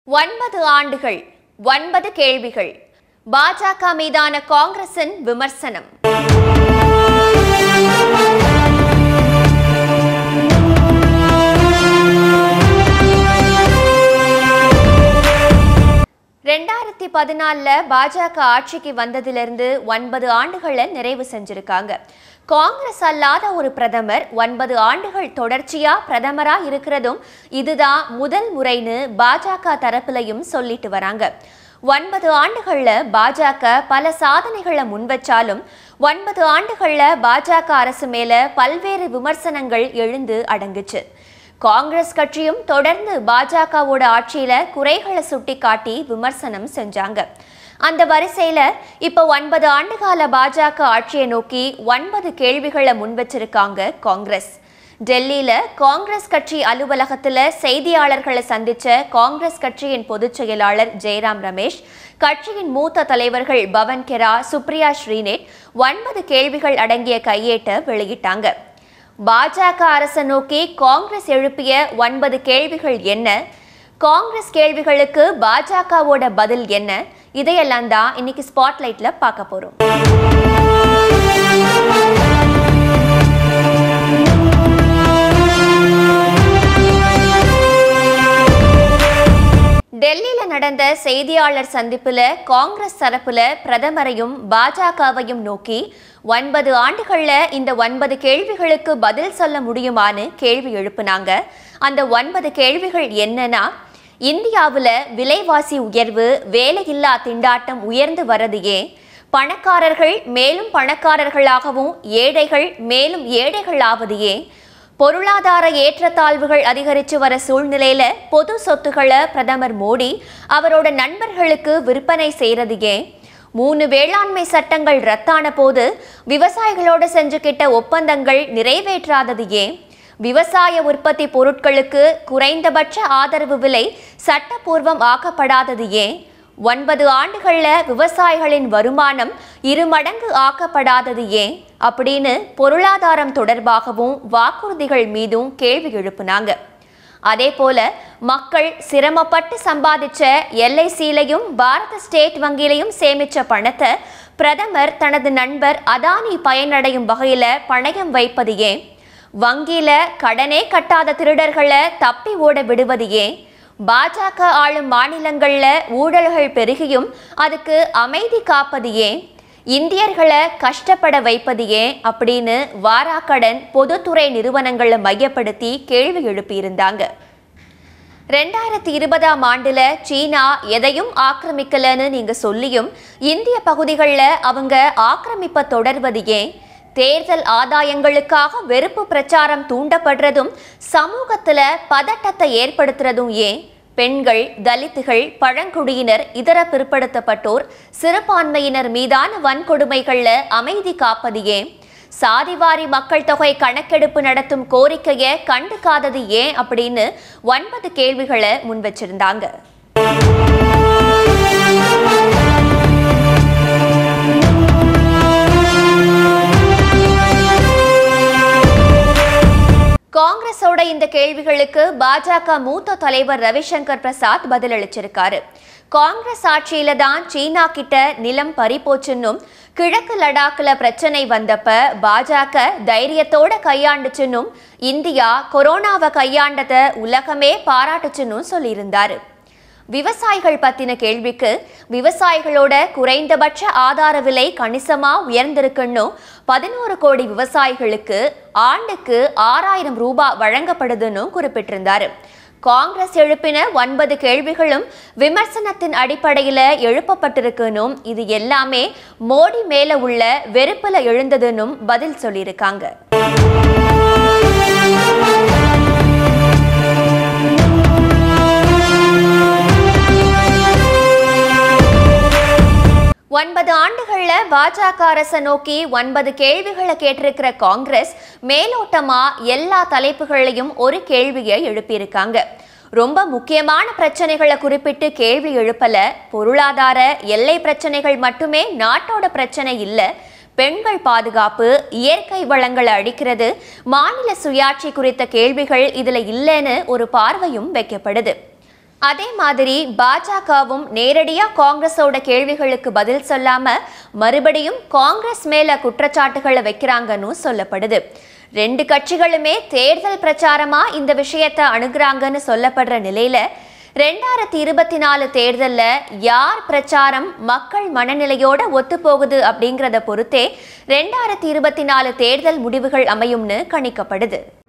ஒன்பது ஆண்டுகள் ஒன்பது கேள்விகள் பாஜக மீதான காங்கிரசின் விமர்சனம் ரெண்டாயிரத்தி பதினாலில் பாஜக ஆட்சிக்கு வந்ததிலிருந்து ஒன்பது ஆண்டுகளை நிறைவு செஞ்சிருக்காங்க காங்கிரஸ் அல்லாத ஒரு பிரதமர் ஒன்பது ஆண்டுகள் தொடர்ச்சியா பிரதமரா இருக்கிறதும் இதுதான் முதல் முறைன்னு பாஜக தரப்புலையும் சொல்லிட்டு வராங்க ஒன்பது ஆண்டுகள்ல பாஜக பல சாதனைகளை முன்வச்சாலும் ஒன்பது ஆண்டுகள்ல பாஜக அரசு மேல பல்வேறு விமர்சனங்கள் எழுந்து அடங்குச்சு காங்கிரஸ் கட்சியும் தொடர்ந்து பாஜகவோட ஆட்சியில குறைகளை சுட்டிக்காட்டி விமர்சனம் செஞ்சாங்க அந்த வரிசையில இப்ப ஒன்பது ஆண்டுகால பாஜக ஆட்சியை நோக்கி ஒன்பது கேள்விகளை முன்வச்சிருக்காங்க காங்கிரஸ் டெல்லியில காங்கிரஸ் கட்சி அலுவலகத்துல செய்தியாளர்களை சந்திச்ச காங்கிரஸ் கட்சியின் பொதுச் செயலாளர் ஜெயராம் ரமேஷ் கட்சியின் மூத்த தலைவர்கள் பவன் கெரா சுப்ரியா ஸ்ரீநேட் ஒன்பது கேள்விகள் அடங்கிய கையேட்டை வெளியிட்டாங்க பாஜக அரசை நோக்கி காங்கிரஸ் எழுப்பிய ஒன்பது கேள்விகள் என்ன காங்கிரஸ் கேள்விகளுக்கு பாஜகவோட பதில் என்ன இதையெல்லாம் தான் இன்னைக்கு ஸ்பாட்லைட்ல பார்க்க போறோம் டெல்லியில நடந்த செய்தியாளர் சந்திப்புல காங்கிரஸ் தரப்புல பிரதமரையும் பாஜகவையும் நோக்கி ஒன்பது ஆண்டுகள்ல இந்த ஒன்பது கேள்விகளுக்கு பதில் சொல்ல முடியுமான்னு கேள்வி எழுப்புனாங்க அந்த ஒன்பது கேள்விகள் என்னன்னா இந்தியாவுல விலைவாசி உயர்வு வேலையில்லா திண்டாட்டம் உயர்ந்து வரது ஏன் பணக்காரர்கள் மேலும் பணக்காரர்களாகவும் ஏழைகள் மேலும் ஏழைகளாவது ஏன் பொருளாதார ஏற்றத்தாழ்வுகள் அதிகரித்து வர சூழ்நிலையில பொது சொத்துக்களை பிரதமர் மோடி அவரோட நண்பர்களுக்கு விற்பனை செய்யறது ஏன் மூணு வேளாண்மை சட்டங்கள் ரத்தான போது விவசாயிகளோட செஞ்சுக்கிட்ட ஒப்பந்தங்கள் நிறைவேற்றாதது ஏன் விவசாய உற்பத்தி பொருட்களுக்கு குறைந்தபட்ச ஆதரவு விலை சட்டப்பூர்வம் ஆக்கப்படாதது ஏன் ஒன்பது ஆண்டுகள்ல விவசாயிகளின் வருமானம் இருமடங்கு ஆக்கப்படாதது ஏன் அப்படின்னு பொருளாதாரம் தொடர்பாகவும் வாக்குறுதிகள் மீதும் கேள்வி எழுப்புனாங்க அதே போல மக்கள் சிரமப்பட்டு சம்பாதிச்ச எல்ஐசியிலையும் பாரத ஸ்டேட் வங்கியிலையும் சேமிச்ச பணத்தை பிரதமர் தனது நண்பர் அதானி பயனடையும் வகையில பணயம் வைப்பது ஏன் வங்கியில கடனே கட்டாத திருடர்களை தப்பி ஓட விடுவது ஏன் பாஜக ஆளும் மாநிலங்கள்ல ஊழல்கள் பெருகியும் அதுக்கு அமைதி காப்பது ஏன் இந்தியர்களை கஷ்டப்பட வைப்பது ஏன் அப்படின்னு வாராக்கடன் பொதுத்துறை நிறுவனங்களை மையப்படுத்தி கேள்வி எழுப்பியிருந்தாங்க ரெண்டாயிரத்தி இருபதாம் ஆண்டுல சீனா எதையும் ஆக்கிரமிக்கலன்னு நீங்க சொல்லியும் இந்திய பகுதிகளில் அவங்க ஆக்கிரமிப்ப தொடர்வது ஏன் தேர்தல் ஆதாயங்களுக்காக வெறுப்பு பிரச்சாரம் தூண்டப்படுறதும் சமூகத்துல பதட்டத்தை ஏற்படுத்துறதும் ஏன் பெண்கள் தலித்துகள் பழங்குடியினர் இதர பிற்படுத்தப்பட்டோர் சிறுபான்மையினர் மீதான வன்கொடுமைகள்ல அமைதி காப்பது ஏன் சாதிவாரி மக்கள் தொகை கணக்கெடுப்பு நடத்தும் கோரிக்கையை கண்டுக்காதது ஏன் அப்படின்னு ஒன்பது கேள்விகளை முன் வச்சிருந்தாங்க காங்கிரஸோட இந்த கேள்விகளுக்கு பாஜக மூத்த தலைவர் ரவிசங்கர் பிரசாத் பதிலளிச்சிருக்காரு காங்கிரஸ் ஆட்சியில தான் சீனா கிட்ட நிலம் பறிப்போச்சுன்னும் கிழக்கு லடாக்ல பிரச்சனை வந்தப்ப பாஜக தைரியத்தோட கையாண்டுச்சுன்னும் இந்தியா கொரோனாவை கையாண்டத உலகமே பாராட்டுச்சுன்னும் சொல்லியிருந்தாரு விவசாயிகள் பத்தின கேள்விக்கு விவசாயிகளோட குறைந்தபட்ச ஆதார விலை கணிசமா உயர்ந்திருக்குன்னு பதினோரு கோடி விவசாயிகளுக்கு ஆண்டுக்கு ஆறாயிரம் ரூபாய் வழங்கப்படுதுன்னு குறிப்பிட்டிருந்தாரு காங்கிரஸ் எழுப்பின ஒன்பது கேள்விகளும் விமர்சனத்தின் அடிப்படையில் எழுப்பப்பட்டிருக்குன்னும் இது எல்லாமே மோடி மேல உள்ள வெறுப்புல எழுந்ததுன்னும் பதில் சொல்லியிருக்காங்க ஒன்பது ஆண்டுகள்ல பாஜக அரசை நோக்கி ஒன்பது கேள்விகளை கேட்டிருக்கிற காங்கிரஸ் மேலோட்டமா எல்லா தலைப்புகளையும் ஒரு கேள்வியை எழுப்பியிருக்காங்க ரொம்ப முக்கியமான பிரச்சனைகளை குறிப்பிட்டு கேள்வி எழுப்பல பொருளாதார எல்லை பிரச்சனைகள் மட்டுமே நாட்டோட பிரச்சனை இல்லை பெண்கள் பாதுகாப்பு இயற்கை வளங்களை அழிக்கிறது மாநில சுயாட்சி குறித்த கேள்விகள் இதுல இல்லைன்னு ஒரு பார்வையும் வைக்கப்படுது அதே மாதிரி பாஜகவும் நேரடியா காங்கிரஸோட கேள்விகளுக்கு பதில் சொல்லாம மறுபடியும் காங்கிரஸ் மேல குற்றச்சாட்டுகளை வைக்கிறாங்கன்னு சொல்லப்படுது ரெண்டு கட்சிகளுமே தேர்தல் பிரச்சாரமா இந்த விஷயத்தை அணுகுறாங்கன்னு சொல்லப்படுற நிலையில ரெண்டாயிரத்தி இருபத்தி நாலு தேர்தல்ல யார் பிரச்சாரம் மக்கள் மனநிலையோட ஒத்து போகுது அப்படிங்கிறத பொறுத்தே ரெண்டாயிரத்தி இருபத்தி நாலு தேர்தல் முடிவுகள் அமையும்னு கணிக்கப்படுது